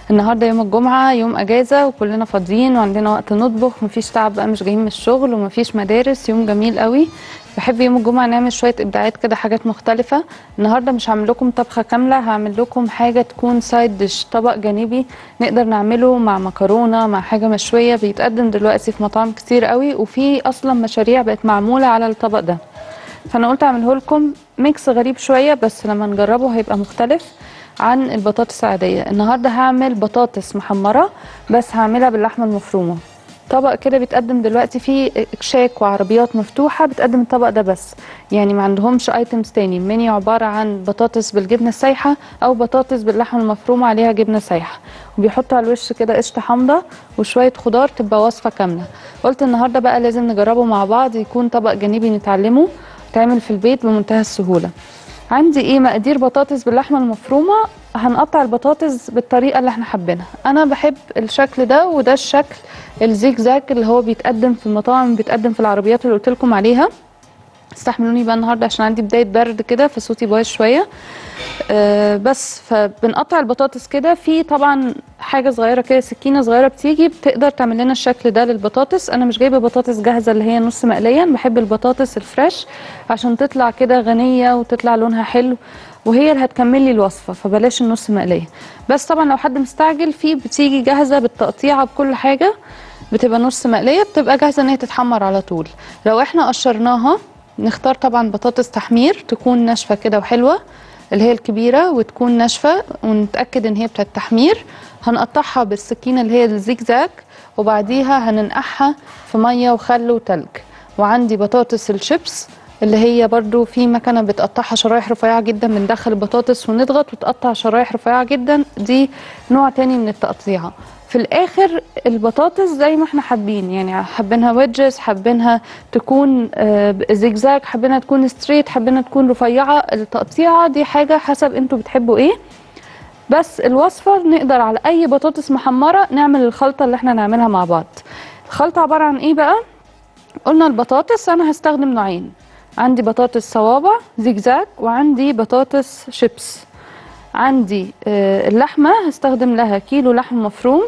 النهارده يوم الجمعه يوم اجازه وكلنا فاضيين وعندنا وقت نطبخ مفيش تعب بقى مش جايين من الشغل ومفيش مدارس يوم جميل قوي بحب يوم الجمعه نعمل شويه ابداعات كده حاجات مختلفه النهارده مش هعمل لكم طبخه كامله هعمل لكم حاجه تكون سايد ديش طبق جانبي نقدر نعمله مع مكرونه مع حاجه مشويه بيتقدم دلوقتي في مطاعم كتير قوي وفي اصلا مشاريع بقت معموله على الطبق ده فانا قلت اعمله لكم ميكس غريب شويه بس لما نجربه هيبقى مختلف عن البطاطس العاديه النهارده هعمل بطاطس محمره بس هعملها باللحمه المفرومه طبق كده بيتقدم دلوقتي فيه اكشاك وعربيات مفتوحه بتقدم الطبق ده بس يعني ما عندهمش ايتمز تاني المنيو عباره عن بطاطس بالجبنه السايحه او بطاطس باللحمه المفرومه عليها جبنه سايحه وبيحطوا على الوش كده قشطه حامضه وشويه خضار تبقى وصفه كامله قلت النهارده بقى لازم نجربه مع بعض يكون طبق جانبي نتعلمه تعمل في البيت بمنتهى السهوله عندي ايه مقادير بطاطس باللحمه المفرومه هنقطع البطاطس بالطريقه اللي احنا حابينها انا بحب الشكل ده وده الشكل الزيجزاج اللي هو بيتقدم في المطاعم بيتقدم في العربيات اللي قلت لكم عليها استحملوني بقى النهارده عشان عندي بدايه برد كده فصوتي بايظ شويه أه بس فبنقطع البطاطس كده في طبعا حاجه صغيره كده سكينه صغيره بتيجي بتقدر تعمل لنا الشكل ده للبطاطس انا مش جايبه بطاطس جاهزه اللي هي نص مقليه بحب البطاطس الفريش عشان تطلع كده غنيه وتطلع لونها حلو وهي اللي هتكمل لي الوصفه فبلاش النص مقليه بس طبعا لو حد مستعجل في بتيجي جاهزه بالتقطيعه بكل حاجه بتبقى نص مقليه بتبقى جاهزه ان هي تتحمر على طول لو احنا قشرناها نختار طبعا بطاطس تحمير تكون ناشفه كده وحلوه اللي هي الكبيره وتكون ناشفه ونتاكد ان هي بتاعت تحمير هنقطعها بالسكينه اللي هي الزيجزاج وبعديها هننقعها في ميه وخل وتلج وعندي بطاطس الشيبس اللي هي برضو في مكنه بتقطعها شرايح رفيعه جدا بندخل البطاطس ونضغط وتقطع شرايح رفيعه جدا دي نوع تاني من التقطيعه في الاخر البطاطس زي ما احنا حابين يعني حابينها ويدجز حابينها تكون آه زيجزاج حابينها تكون ستريت حابينها تكون رفيعه التقطيعه دي حاجه حسب انتوا بتحبوا ايه بس الوصفه نقدر على اي بطاطس محمره نعمل الخلطه اللي احنا نعملها مع بعض الخلطه عباره عن ايه بقى قلنا البطاطس انا هستخدم نوعين عندي بطاطس صوابع زيجزاج وعندي بطاطس شيبس عندي آه اللحمه هستخدم لها كيلو لحم مفروم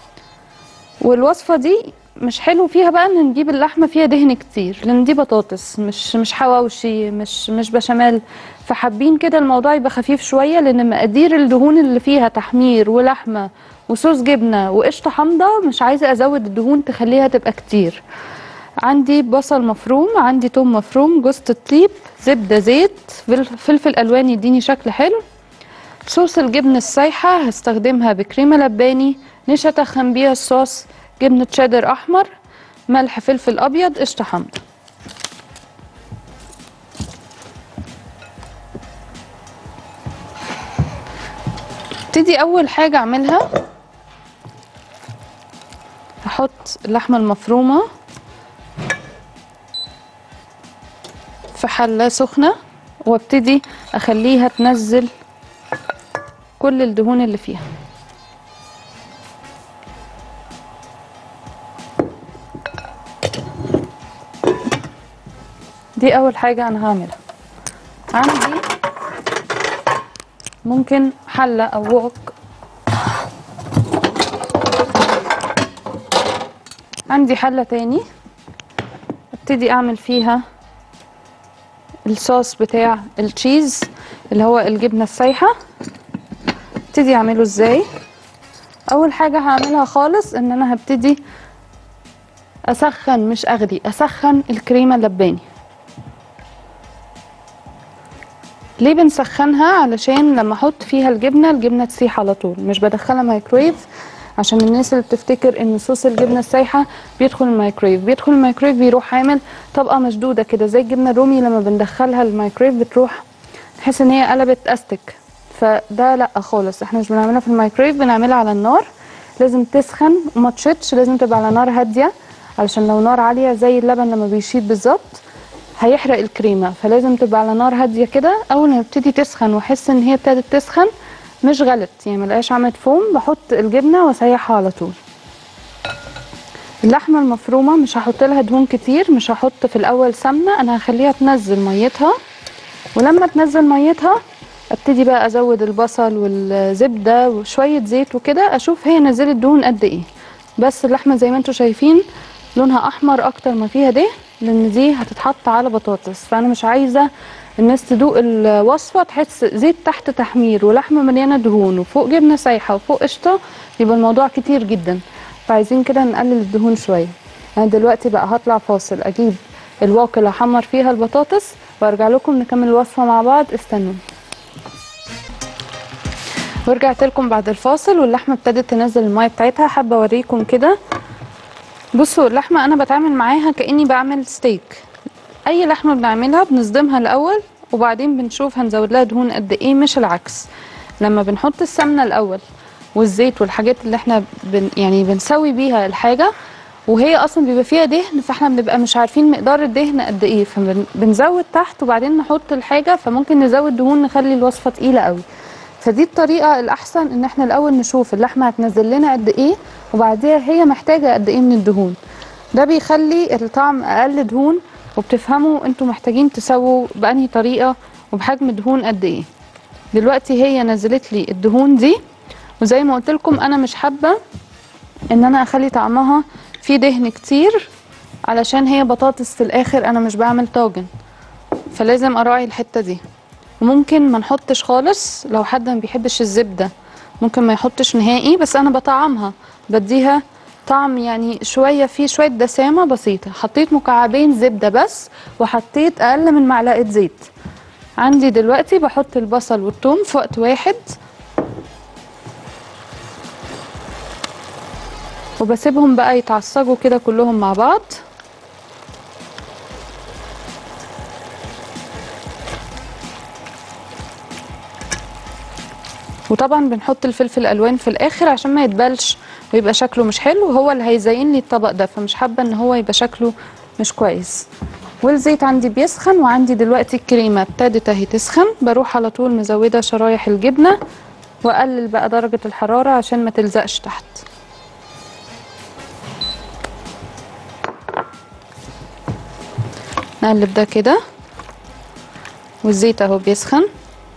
والوصفه دي مش حلو فيها بقى ان نجيب اللحمه فيها دهن كتير لان دي بطاطس مش مش حواوشي مش مش بشاميل فحابين كده الموضوع يبقى خفيف شويه لان مقادير الدهون اللي فيها تحمير ولحمه وصوص جبنه وقشطه حامضه مش عايزه ازود الدهون تخليها تبقى كتير عندي بصل مفروم عندي توم مفروم جوز الطيب زبده زيت فلفل الوان يديني شكل حلو صوص الجبن السايحه هستخدمها بكريمه لباني نشا اتخن بيها الصوص جبنه تشيدر احمر ملح فلفل ابيض قشطه حامضه ابتدي اول حاجه اعملها هحط اللحمه المفرومه في حله سخنه وابتدي اخليها تنزل كل الدهون اللي فيها دي اول حاجه انا هعملها عندي ممكن حله او وok عندي حله تاني ابتدي اعمل فيها الصوص بتاع التشيز اللي هو الجبنه السايحه ابتدي اعمله ازاي اول حاجه هعملها خالص ان انا هبتدي اسخن مش اغلي اسخن الكريمه اللباني ليه بنسخنها علشان لما احط فيها الجبنه الجبنه تسيح على طول مش بدخلها مايكرويف عشان الناس اللي بتفتكر ان صوص الجبنه السايحه بيدخل الميكرويف بيدخل الميكرويف بيروح عامل طبقه مشدوده كده زي الجبنه الرومي لما بندخلها الميكرويف بتروح تحس ان هي قلبت استك فده لا خالص احنا مش بنعملها في الميكرويف بنعملها على النار لازم تسخن وما تشطش لازم تبقى على نار هاديه علشان لو نار عاليه زي اللبن لما بيشيط بالظبط هيحرق الكريمه فلازم تبقى على نار هاديه كده اول ما تبتدي تسخن واحس ان هي ابتدت تسخن مش غلط يعني ملقاش عملت فوم بحط الجبنه واسيحها على طول اللحمه المفرومه مش هحط لها دهون كتير مش هحط في الاول سمنه انا هخليها تنزل ميتها ولما تنزل ميتها ابتدي بقى ازود البصل والزبده وشويه زيت وكده اشوف هي نزلت دهون قد ايه بس اللحمه زي ما انتم شايفين لونها احمر اكتر ما فيها دهن لان دي هتتحط على بطاطس فانا مش عايزه الناس تدوق الوصفه تحس زيت تحت تحمير ولحمه مليانه دهون وفوق جبنه سايحه وفوق قشطه يبقى الموضوع كتير جدا فعايزين كده نقلل الدهون شويه انا دلوقتي بقى هطلع فاصل اجيب الواقي اللي هحمر فيها البطاطس وارجع لكم نكمل الوصفه مع بعض استنوا ورجعت لكم بعد الفاصل واللحمه ابتدت تنزل الميه بتاعتها حابه اوريكم كده بصوا اللحمه انا بتعامل معاها كاني بعمل ستيك اي لحمه بنعملها بنصدمها الاول وبعدين بنشوف هنزود لها دهون قد ايه مش العكس لما بنحط السمنه الاول والزيت والحاجات اللي احنا بن يعني بنسوي بيها الحاجه وهي اصلا بيبقى فيها دهن فاحنا بنبقى مش عارفين مقدار الدهن قد ايه فبنزود تحت وبعدين نحط الحاجه فممكن نزود دهون نخلي الوصفه تقيله قوي فدي الطريقه الاحسن ان احنا الاول نشوف اللحمه هتنزل لنا قد ايه وبعديها هي محتاجه قد ايه من الدهون ده بيخلي الطعم اقل دهون وبتفهموا انتوا محتاجين تسووا بانهي طريقه وبحجم دهون قد ايه دلوقتي هي نزلت لي الدهون دي وزي ما قلت لكم انا مش حابه ان انا اخلي طعمها فيه دهن كتير علشان هي بطاطس في الاخر انا مش بعمل طاجن فلازم اراعي الحته دي وممكن ما نحطش خالص لو حد ما بيحبش الزبده ممكن ما يحطش نهائي بس انا بطعمها بديها طعم يعني شويه فيه شويه دسامه بسيطه حطيت مكعبين زبده بس وحطيت اقل من معلقه زيت عندي دلوقتي بحط البصل والثوم في وقت واحد وبسيبهم بقى يتعصجوا كده كلهم مع بعض وطبعا بنحط الفلفل الالوان في الاخر عشان ما يتبلش ويبقى شكله مش حلو هو اللي هيزين لي الطبق ده فمش حابه ان هو يبقى شكله مش كويس والزيت عندي بيسخن وعندي دلوقتي الكريمه ابتدت اهي تسخن بروح على طول مزوده شرايح الجبنه واقلل بقى درجه الحراره عشان ما تلزقش تحت نقلب ده كده والزيت اهو بيسخن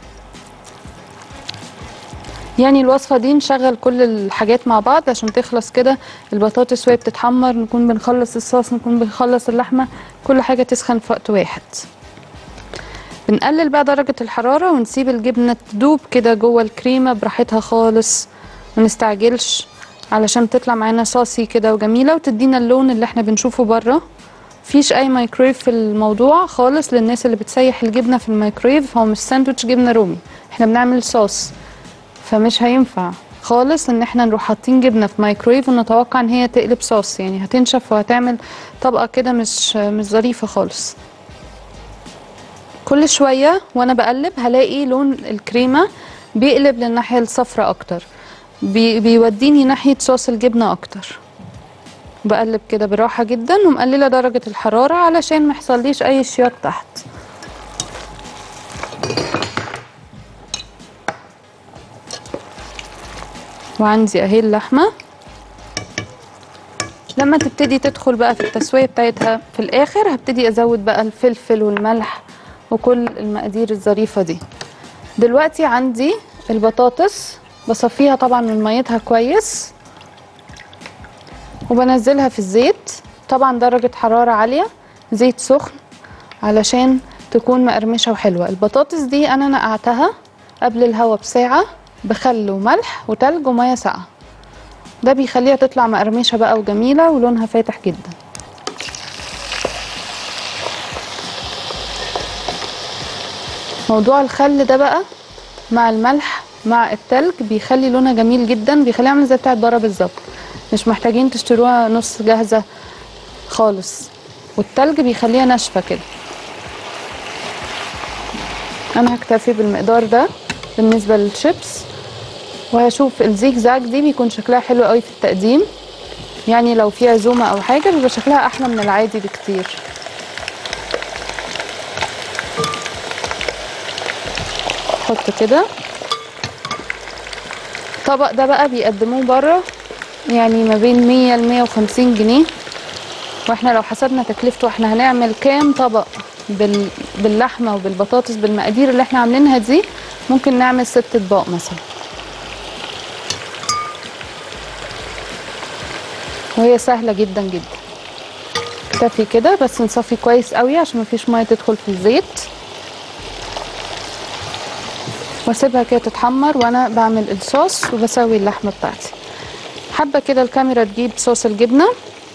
يعني الوصفه دي نشغل كل الحاجات مع بعض عشان تخلص كده البطاطس وهي بتتحمر نكون بنخلص الصوص نكون بنخلص اللحمه كل حاجه تسخن في وقت واحد بنقلل بقى درجه الحراره ونسيب الجبنه تدوب كده جوه الكريمه براحتها خالص ما نستعجلش علشان تطلع معانا صاصي كده وجميله وتدينا اللون اللي احنا بنشوفه بره مفيش اي مايكرويف في الموضوع خالص للناس اللي بتسيح الجبنه في الميكرويف هو مش ساندوتش جبنه رومي احنا بنعمل صوص فمش هينفع خالص ان احنا نروح حاطين جبنه في مايكرويف ونتوقع ان هي تقلب صوص يعني هتنشف وهتعمل طبقه كده مش مش ظريفه خالص كل شويه وانا بقلب هلاقي لون الكريمه بيقلب للناحيه الصفراء اكتر بي بيوديني ناحيه صوص الجبنه اكتر بقلب كده براحه جدا ومقلله درجه الحراره علشان ما يحصليش اي شياط تحت وعندي اهي اللحمه لما تبتدي تدخل بقى في التسويه بتاعتها في الاخر هبتدي ازود بقى الفلفل والملح وكل المقادير الظريفه دي دلوقتي عندي البطاطس بصفيها طبعا من ميتها كويس وبنزلها في الزيت طبعا درجه حراره عاليه زيت سخن علشان تكون مقرمشه وحلوه البطاطس دي انا نقعتها قبل الهوا بساعه بخل وملح وتلج وميه ساقعه ده بيخليها تطلع مقرمشه بقى وجميله ولونها فاتح جدا موضوع الخل ده بقى مع الملح مع التلج بيخلي لونها جميل جدا بيخليها عامله زي بتاعت بره بالظبط مش محتاجين تشتروها نص جاهزه خالص والتلج بيخليها ناشفه كده انا هكتفي بالمقدار ده بالنسبه للشيبس وهشوف الزيجزاج دي بيكون شكلها حلو قوي في التقديم يعني لو في عزومه او حاجه بيبقى شكلها احلى من العادي بكتير احط كده الطبق ده بقى بيقدموه بره يعني ما بين 100 ل 150 جنيه واحنا لو حسبنا تكلفته احنا هنعمل كام طبق بال... باللحمه وبالبطاطس بالمقادير اللي احنا عاملينها دي ممكن نعمل ست اطباق مثلا وهي سهله جدا جدا اكتفي كده بس نصفي كويس قوي عشان مفيش ميه تدخل في الزيت واسيبها كده تتحمر وانا بعمل الصوص وبسوي اللحمه بتاعتي حابه كده الكاميرا تجيب صوص الجبنه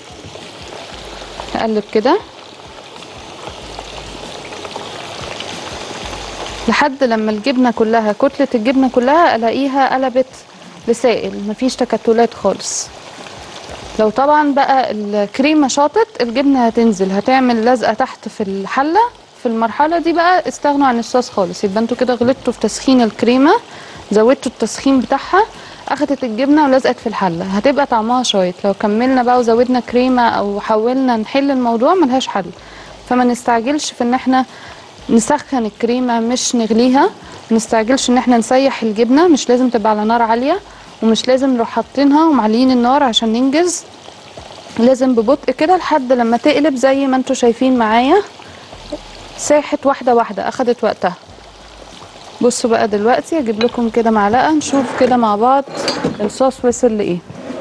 اقلب كده لحد لما الجبنه كلها كتله الجبنه كلها الاقيها قلبت لسائل مفيش تكتلات خالص لو طبعا بقى الكريمه شاطت الجبنه هتنزل هتعمل لزقه تحت في الحله في المرحله دي بقى استغنوا عن الصوص خالص يبقى انتوا كده غلطتوا في تسخين الكريمه زودتوا التسخين بتاعها اخدت الجبنه ولزقت في الحله هتبقى طعمها شايط لو كملنا بقى وزودنا كريمه او حاولنا نحل الموضوع ملهاش حل فما نستعجلش في ان احنا نسخن الكريمه مش نغليها ما نستعجلش ان احنا نسيح الجبنه مش لازم تبقى على نار عاليه ومش لازم نروح حاطينها ومعليين النار عشان ننجز لازم ببطء كده لحد لما تقلب زي ما انتوا شايفين معايا ساحت واحده واحده اخدت وقتها بصوا بقى دلوقتي اجيب لكم كده معلقه نشوف كده مع بعض الصوص وصل لايه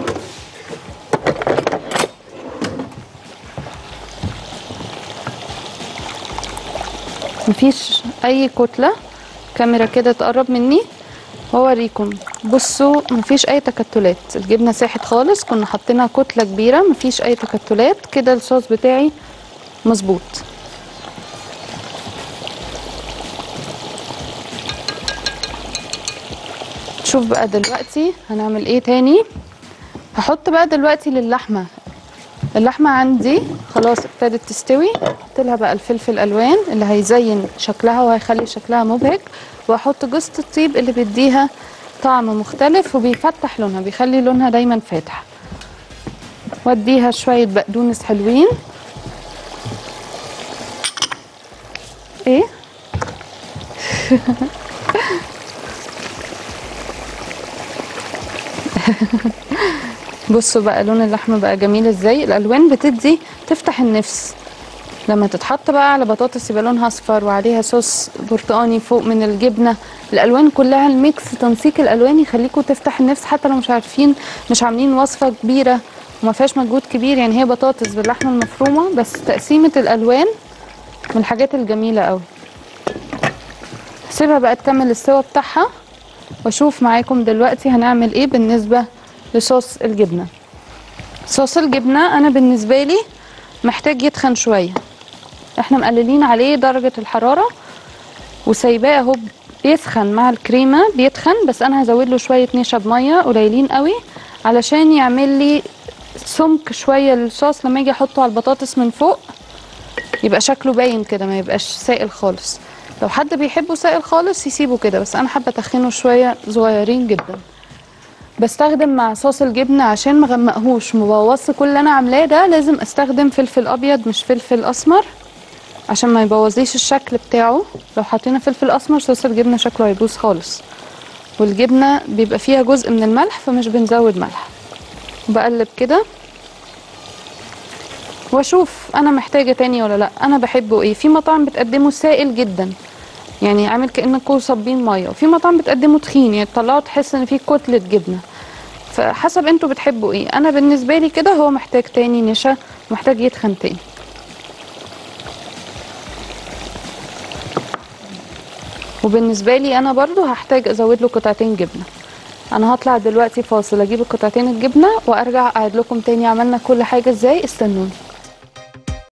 مفيش اي كتله كاميرا كده تقرب مني واوريكم بصوا مفيش اي تكتلات الجبنه ساحت خالص كنا حاطينها كتله كبيره مفيش اي تكتلات كده الصوص بتاعي مظبوط شوف بقى دلوقتي هنعمل ايه تاني هحط بقى دلوقتي للحمه اللحمه عندي خلاص ابتدت تستوي احط لها بقى الفلفل الالوان اللي هيزين شكلها وهيخلي شكلها مبهج واحط جوز الطيب اللي بيديها طعم مختلف وبيفتح لونها بيخلي لونها دايما فاتح واديها شويه بقدونس حلوين ايه بصوا بقى لون اللحمه بقى جميل ازاي الالوان بتدي تفتح النفس لما تتحط بقى على بطاطس يبقى لونها اصفر وعليها صوص برتقاني فوق من الجبنه الالوان كلها الميكس تنسيق الالوان يخليكم تفتح النفس حتى لو مش عارفين مش عاملين وصفه كبيره وما فيهاش مجهود كبير يعني هي بطاطس باللحمه المفرومه بس تقسيمه الالوان من الحاجات الجميله قوي سيبها بقى تكمل السوا بتاعها واشوف معاكم دلوقتي هنعمل ايه بالنسبه لصوص الجبنه صوص الجبنه انا بالنسبه لي محتاج يتخن شويه احنا مقللين عليه درجه الحراره وسايباه اهو بيسخن مع الكريمه بيتخن بس انا هزود له شويه نشا بميه قليلين قوي علشان يعمل لي سمك شويه للصوص لما اجي احطه على البطاطس من فوق يبقى شكله باين كده ما يبقاش سائل خالص لو حد بيحبه سائل خالص يسيبه كده بس انا حابه اتخنه شويه صغيرين جدا بستخدم مع صوص الجبنه عشان ما اغمقهوش مبوظش كل اللي انا عاملاه ده لازم استخدم فلفل ابيض مش فلفل اسمر عشان ما يبوظليش الشكل بتاعه لو حطينا فلفل اسمر صوص الجبنه شكله هيبوظ خالص والجبنه بيبقى فيها جزء من الملح فمش بنزود ملح بقلب كده واشوف انا محتاجه تاني ولا لا انا بحبه ايه في مطاعم بتقدمه سائل جدا يعني عامل كانكم صابين ميه وفي مطاعم بتقدمه تخين يعني تطلعه تحس ان فيه كتله جبنه فحسب انتوا بتحبوا ايه انا بالنسبه لي كده هو محتاج تاني نشا محتاج يتخن تاني وبالنسبه لي انا برضو هحتاج ازود له قطعتين جبنه انا هطلع دلوقتي فاصل اجيب القطعتين الجبنه وارجع اعيد لكم تاني عملنا كل حاجه ازاي استنوني